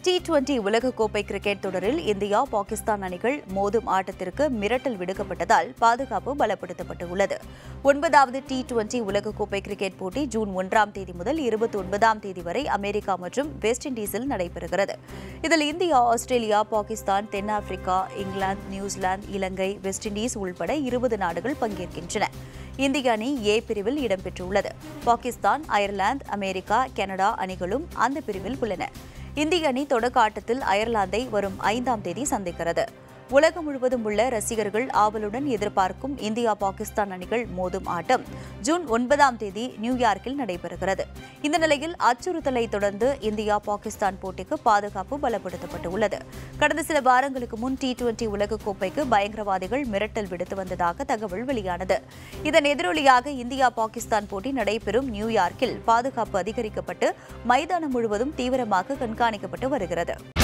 D twenty உலகக்கோப்பை cricket தொடரில் India Pakistan அணிகள் மோதும் ஆட்டத்திற்கு மிரட்டல் விடுக்கப்பட்டதால் பாதுகாப்பு பலப்படுத்தப்பட்டுள்ளது ஒன்பதாவது டி டுவெண்டி உலகக்கோப்பை கிரிக்கெட் போட்டி ஜூன் ஒன்றாம் தேதி முதல் இருபத்தி ஒன்பதாம் தேதி வரை அமெரிக்கா மற்றும் வெஸ்ட் இண்டீஸில் நடைபெறுகிறது இதில் இந்தியா ஆஸ்திரேலியா பாகிஸ்தான் தென்னாப்பிரிக்கா இங்கிலாந்து நியூசிலாந்து இலங்கை வெஸ்ட் இண்டீஸ் உள்பட இருபது நாடுகள் பங்கேற்கின்றன இந்திய அணி ஏ பிரிவில் இடம்பெற்றுள்ளது பாகிஸ்தான் அயர்லாந்து அமெரிக்கா கனடா அணிகளும் அந்த பிரிவில் உள்ளன இந்திய அணி தொடக்க ஆட்டத்தில் அயர்லாந்தை வரும் ஐந்தாம் தேதி சந்திக்கிறது உலகம் முழுவதும் உள்ள ரசிகர்கள் ஆவலுடன் எதிர்பார்க்கும் இந்தியா பாகிஸ்தான் அணிகள் மோதும் ஆட்டம் ஜூன் ஒன்பதாம் தேதி நியூயார்க்கில் நடைபெறுகிறது இந்த நிலையில் அச்சுறுத்தலை தொடர்ந்து இந்தியா பாகிஸ்தான் போட்டிக்கு பாதுகாப்பு பலப்படுத்தப்பட்டுள்ளது கடந்த சில வாரங்களுக்கு முன் டி டுவெண்டி உலகக்கோப்பைக்கு பயங்கரவாதிகள் மிரட்டல் விடுத்து வந்ததாக தகவல் வெளியானது இதன் எதிரொலியாக இந்தியா பாகிஸ்தான் போட்டி நடைபெறும் நியூயார்க்கில் பாதுகாப்பு அதிகரிக்கப்பட்டு மைதானம் முழுவதும் தீவிரமாக கண்காணிக்கப்பட்டு வருகிறது